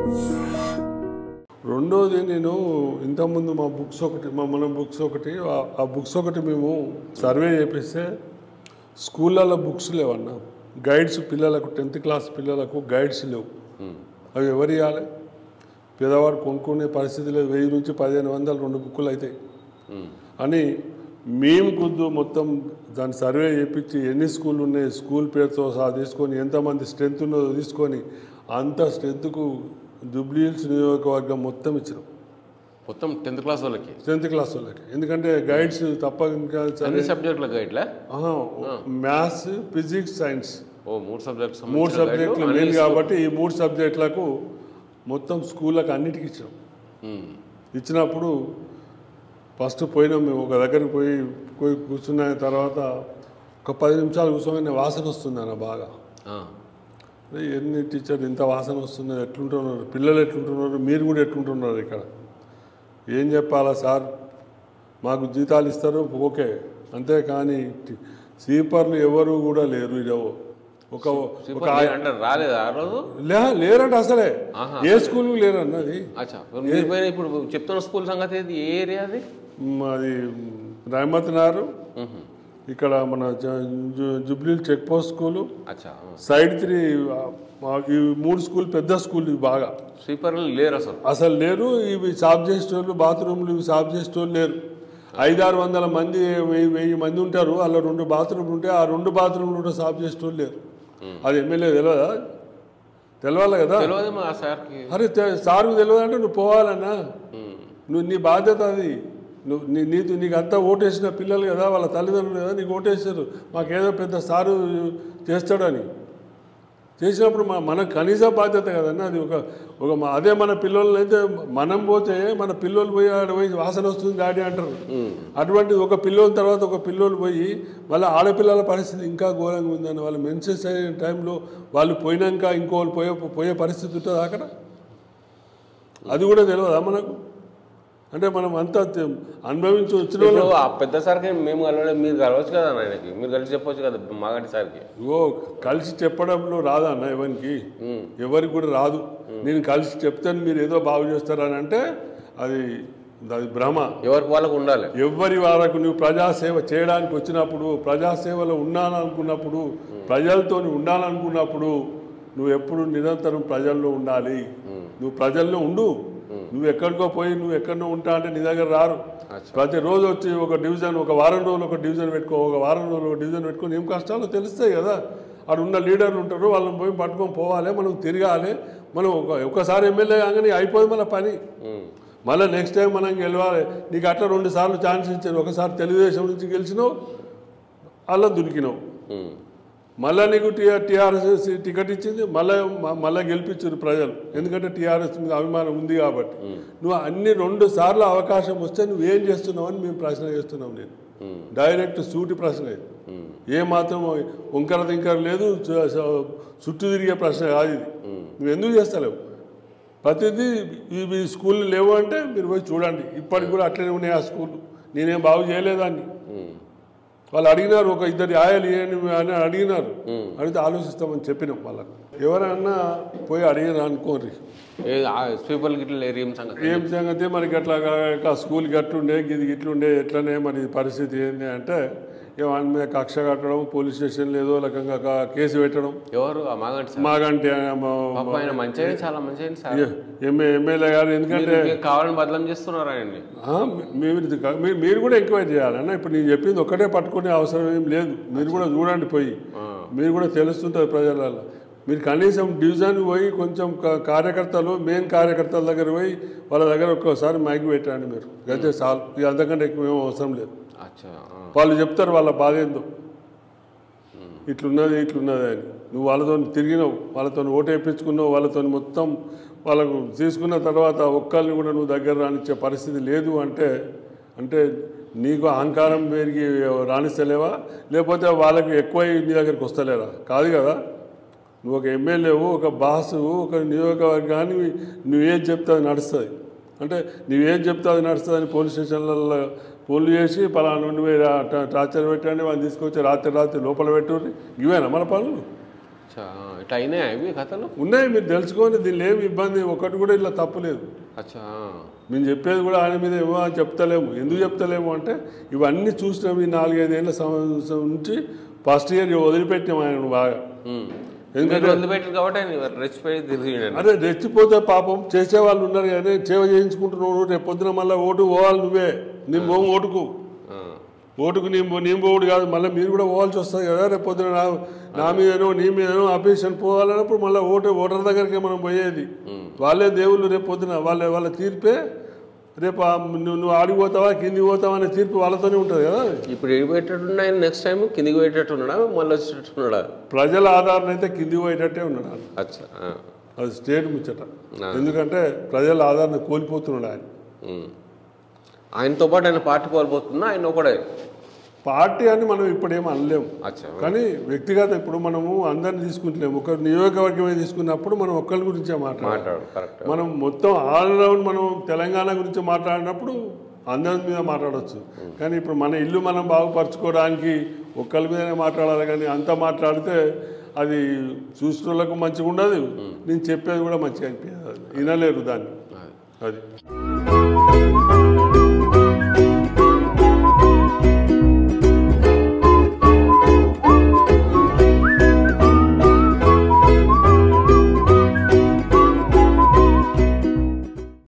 రెండోది నేను ఇంతకుముందు మా బుక్స్ ఒకటి మా మన బుక్స్ ఒకటి ఆ- ఆ బుక్స్ ఒకటి మేము సర్వే చేపిస్తే స్కూళ్ళల్లో బుక్స్ లేవన్నా గైడ్స్ పిల్లలకు టెన్త్ క్లాస్ పిల్లలకు గైడ్స్ లేవు అవి ఎవరు ఇవ్వాలి పేదవాడు కొనుక్కునే పరిస్థితి లేదు వెయ్యి నుంచి పదిహేను వందలు రెండు బుక్కులు అవుతాయి అని మేము కొద్దు మొత్తం దాన్ని సర్వే చేయించి ఎన్ని స్కూళ్ళు ఉన్నాయి స్కూల్ పేరుతో సహా తీసుకొని ఎంతమంది స్ట్రెంత్ ఉన్నదో తీసుకొని అంత స్ట్రెంత్కు జూబ్లీ హిల్స్ నియోజకవర్గం మొత్తం ఇచ్చినాం మొత్తం టెన్త్ క్లాస్ వాళ్ళకి టెన్త్ క్లాస్ వాళ్ళకి ఎందుకంటే గైడ్స్ తప్ప ఇంకా అన్ని సబ్జెక్టులకు ఇట్లా మ్యాథ్స్ ఫిజిక్స్ సైన్స్ ఓ మూడు సబ్జెక్ట్స్ మూడు సబ్జెక్టులు మెయిన్ కాబట్టి ఈ మూడు సబ్జెక్టులకు మొత్తం స్కూళ్ళకి అన్నిటికీ ఇచ్చినాం ఇచ్చినప్పుడు ఫస్ట్ పోయినాం మేము ఒక దగ్గరికి పోయి పోయి కూర్చున్న తర్వాత ఒక పది నిమిషాలు కూర్చోగానే వాసన వస్తుంది అన్న బాగా అరే ఎన్ని టీచర్ ఇంత వాసన వస్తుంది ఎట్లుంటున్నారు పిల్లలు ఎట్లుంటున్నారు మీరు కూడా ఎట్లుంటున్నారు ఇక్కడ ఏం చెప్పాలా సార్ మాకు జీతాలు ఇస్తారు ఓకే అంతేకాని టి- స్వీపర్లు ఎవరు కూడా లేరు ఇడవో ఒక ఒక అంటే రాలేదా ఆ రోజు లే లేరంట అసలే ఆహా. ఏ స్కూల్ లేరన్నది అచ్చా మీరు పోయిన ఇప్పుడు చెప్తున్న స్కూల్ సంగతి ఏది ఏ ఏరియా అది మాది రహమత్ నారు ఇక్కడ మన జ- జు- జుబ్లీ చెక్ పోస్ట్ స్కూలు అచ్చా సైడ్ త్రీ ఆ, మా- ఈ మూడు స్కూల్ పెద్ద స్కూల్ ఇవి బాగా స్వీపర్లు లేరు అసలు అసలు లేరు ఇవి సాఫ్ చేసేటోళ్ళు బాత్రూమ్లు ఇవి సాఫ్ చేసేటోళ్ళు లేరు ఐదారు వందల మంది వెయ్యి వెయ్యి మంది ఉంటారు అలా రెండు బాత్రూమ్లు ఉంటే ఆ రెండు బాత్రూమ్లు కూడా సాఫ్ చేసేటోళ్ళు లేరు అది ఎమ్మెల్యే తెలియదా తెలవాలి కదా తెలియదు మా సార్కి అరే తె- సార్కు తెలియదు అంటే నువ్వు పోవాలన్నా నువ్వు నీ బాధ్యత అది నువ్వు నీ నీకు నీకు అంతా ఓటేసిన పిల్లలు కదా వాళ్ళ తల్లిదండ్రులు కదా నీకు ఓటేసారు మాకేదో పెద్ద సారు చేస్తాడని చేసినప్పుడు మా మన కనీస బాధ్యత కదన్నా అది ఒక ఒక మా- అదే మన పిల్లలు అయితే మనం పోతే మన పిల్లలు పోయి ఆడ పోయి వాసన వస్తుంది డాడీ అంటారు అటువంటి ఒక పిల్లోల తర్వాత ఒక పిల్లోలు పోయి మళ్ళీ ఆడపిల్లల పరిస్థితి ఇంకా ఘోరంగా ఉందని వాళ్ళు మెన్సెస్ అయిన టైంలో వాళ్ళు పోయినాక ఇంకోళ్ళు పోయే పోయే పరిస్థితి ఉంటుంది అక్కడ అది కూడా తెలియదా మనకు అంటే మనం అంతా తె- అనుభవించి వచ్చిన ఇప్పుడు వాళ్ళు ఆ పెద్ద సార్కి మేము కలవలేదు మీరు కలవచ్చు కదా ఆయనకి మీరు కలిసి చెప్పొచ్చు కదా మాగంటి సార్కి ఓ కలిసి చెప్పడంలో రాదా అన్న ఎవరికి ఉమ్. ఎవరికి కూడా రాదు నేను కలిసి చెప్తాను మీరు ఏదో బాగు చేస్తారని అంటే అది అది భ్రమ ఎవరికి వాళ్ళకు ఉండాలి ఎవరి వాళ్ళకు నువ్వు ప్రజాసేవ చేయడానికి వచ్చినప్పుడు ప్రజాసేవలో ఉండాలనుకున్నప్పుడు ప్రజలతో ఉండాలనుకున్నప్పుడు నువ్వు ఎప్పుడు నిరంతరం ప్రజల్లో ఉండాలి నువ్వు ప్రజల్లో ఉండు నువ్వు ఎక్కడికో పోయి నువ్వు ఎక్కడో ఉంటా అంటే నీ దగ్గర రారు ప్రతిరోజు వచ్చి ఒక డివిజన్ ఒక వారం రోజులు ఒక డివిజన్ పెట్టుకో ఒక వారం రోజులు ఒక డివిజన్ పెట్టుకొని ఏం కష్టాలు తెలుస్తాయి కదా అక్కడ ఉన్న లీడర్లు ఉంటారు వాళ్ళని పోయి పట్టుకొని పోవాలి మనం తిరగాలి మనం ఒక ఒకసారి ఎమ్మెల్యే కాగానే అయిపోయి మన పని ఉమ్. మళ్ళీ నెక్స్ట్ టైం మనం గెలవాలి నీకు అట్లా రెండు సార్లు ఛాన్స్ ఇచ్చారు ఒకసారి తెలుగుదేశం నుంచి గెలిచినావు అలా దొరికినావు ఉమ్. మళ్ళీ నీకు టీఆర్ టీఆర్ఎస్ టికెట్ ఇచ్చింది మళ్ళీ మళ్ళీ గెలిపించారు ప్రజలు ఎందుకంటే టీఆర్ఎస్ మీద అభిమానం ఉంది కాబట్టి నువ్వు అన్ని రెండు సార్లు అవకాశం వస్తే నువ్వు ఏం చేస్తున్నావు అని మేము ప్రశ్న చేస్తున్నాం నేను ఉమ్. డైరెక్ట్ సూటి ప్రశ్న ఇది ఉమ్. ఏ మాత్రం వంకర దింకర లేదు చు- చు- చుట్టూ తిరిగే ప్రశ్న కాదు ఇది నువ్వు ఎందుకు చేస్తలేవు ప్రతిదీ ఇవి స్కూల్ లేవు అంటే మీరు పోయి చూడండి ఇప్పటికి కూడా అట్లనే ఉన్నాయి ఆ స్కూల్ నేనేం బాగు చేయలేదాన్ని ఉమ్. వాళ్ళు అడిగినారు ఒక ఇద్దరు ఆయాలు ఇవ్వండి అని అడిగినారు అడిగితే ఆలోచిస్తామని చెప్పినాం వాళ్ళకు ఎవరన్నా పోయి అడిగినా అనుకోర్రి ఏ ఆ స్వీపర్లకి ఇట్లా లేరు ఏం సంగతి ఏం సంగతి మనకి అట్లా కా- స్కూల్ గట్లుండే ఇది ఇట్లుండే ఎట్లనే మరి పరిస్థితి ఏంటి అంటే ఇక వాని మీద కక్ష కట్టడం పోలీస్ స్టేషన్లో ఏదో రకంగా కా- కేసు పెట్టడం ఎవరు ఆ మాగంటి సార్ మాగంటే పాప ఆయన మంచిగా చాలా మంచిగా సార్ ఎంఏ ఎమ్మెల్యే గారు ఎందుకంటే మీరు కావాలని బదలం చేస్తున్నారు ఆయన్ని ఆ, మీ- మీరు ఇది కా- మీరు మీరు కూడా ఎంక్వైరీ చేయాలన్న ఇప్పుడు నేను చెప్పింది ఒక్కటే పట్టుకునే అవసరం ఏం లేదు మీరు కూడా చూడండి పోయి మీరు కూడా తెలుస్తుంటుంది ప్రజలలో మీరు కనీసం డివిజన్ పోయి కొంచెం కా- కార్యకర్తలు మెయిన్ కార్యకర్తల దగ్గర పోయి వాళ్ళ దగ్గర ఒక్కోసారి మైక్ పెట్టండి మీరు అయితే చాలు ఇక అంతకంటే ఎక్కువ ఏం అవసరం లేదు అచ్చా ఆ. వాళ్ళు చెప్తారు వాళ్ళ బాధ ఏందో ఇట్లున్నది ఇట్లున్నది అని నువ్వు వాళ్ళతో తిరిగినావు వాళ్ళతో ఓటు వేయించుకున్నావు వాళ్ళతో మొత్తం వాళ్ళకు తీసుకున్న తర్వాత ఒక్కరిని కూడా నువ్వు దగ్గర రానిచ్చే పరిస్థితి లేదు అంటే అంటే నీకు అహంకారం పెరిగి రాణిస్తలేవా లేకపోతే వాళ్ళకి ఎక్కువ నీ దగ్గరికి వస్తలేరా కాదు కదా నువ్వు ఒక ఎమ్మెల్యేవు ఒక బాసు ఒక నియోజకవర్గాన్ని నువ్వేం చెప్తే అది నడుస్తుంది అంటే నువ్వేం చెప్తే అది నడుస్తుంది అని పోలీస్ స్టేషన్లలో పోలు చేసి పలానా నుండి పోయి రా- ట- టార్చర్ పెట్టండి వాళ్ళని తీసుకొచ్చి రాత్రి రాత్రి లోపల పెట్టుర్రి ఇవేనా మన పనులు అచ్చా ఇట్లా అయినాయా ఇవి కథలు ఉన్నాయి మీరు తెలుసుకోండి దీనిలో ఏమి ఇబ్బంది ఒకటి కూడా ఇలా తప్పులేదు అచ్చా మేము చెప్పేది కూడా ఆయన మీద ఏమో అని చెప్తలేము ఎందుకు చెప్తలేము అంటే ఇవన్నీ చూసినాం ఈ నాలుగైదేళ్ల సంవత్సరం నుంచి ఫస్ట్ ఇయర్ వదిలిపెట్టాం ఆయన బాగా ఎందుకంటే వదిలిపెట్టారు కాబట్టి ఆయన రెచ్చిపోయి తిరిగి అరే రెచ్చిపోతే పాపం చేసేవాళ్ళు ఉన్నారు కానీ సేవ చేయించుకుంటున్నావు రేపు పొద్దున మళ్ళీ ఓటు పోవాలి నువ్వే నేను పోము ఓటుకు ఓటుకు నీ నీ పోవుడు కాదు మళ్ళీ మీరు కూడా పోవాల్సి వస్తుంది కదా రేపు పొద్దున నా నా మీదనో నీ మీదనో అపేషన్ పోవాలన్నప్పుడు మళ్ళీ ఓటు ఓటర్ దగ్గరికి మనం పోయేది వాళ్ళే దేవుళ్ళు రేపు పొద్దున వాళ్ళ వాళ్ళ తీర్పే రేపు ఆ నువ్వు నువ్వు ఆడికి పోతావా కింది పోతావా అనే తీర్పు వాళ్ళతోనే ఉంటుంది కదా ఇప్పుడు ఎడిపోయేటట్టు ఆయన నెక్స్ట్ టైం కిందికి పోయేటట్టు ఉన్నాడా మళ్ళీ వచ్చేటట్టు ఉన్నాడా ప్రజల ఆధారణ అయితే కింది పోయేటట్టే ఉన్నాడు ఆయన. అచ్చా ఆ. అది స్టేట్ ముచ్చట ఆ. ఎందుకంటే ప్రజల ఆధారణ కోల్పోతున్నాడు ఆయన ఉమ్. ఆయనతో పాటు ఆయన పార్టీ కోల్పోతున్నా ఆయన ఒకడే పార్టీ అని మనం ఇప్పుడు ఏం అనలేము అచ్చా కానీ వ్యక్తిగత ఇప్పుడు మనము అందరిని తీసుకుంటలేము ఒక నియోజకవర్గమే తీసుకున్నప్పుడు మనం ఒక్కరి గురించే మాట్లాడాలి మాట్లాడు కరెక్ట్ మనం మొత్తం ఆల్ రౌండ్ మనం తెలంగాణ గురించి మాట్లాడినప్పుడు అందరి మీద మాట్లాడవచ్చు కానీ ఇప్పుడు మన ఇల్లు మనం బాగుపరచుకోవడానికి ఒక్కరి మీదనే మాట్లాడాలి కానీ అంతా మాట్లాడితే అది చూసిన వాళ్ళకు మంచిగా ఉండదు నేను చెప్పేది కూడా మంచిగా అనిపించదు వినలేరు దాన్ని అది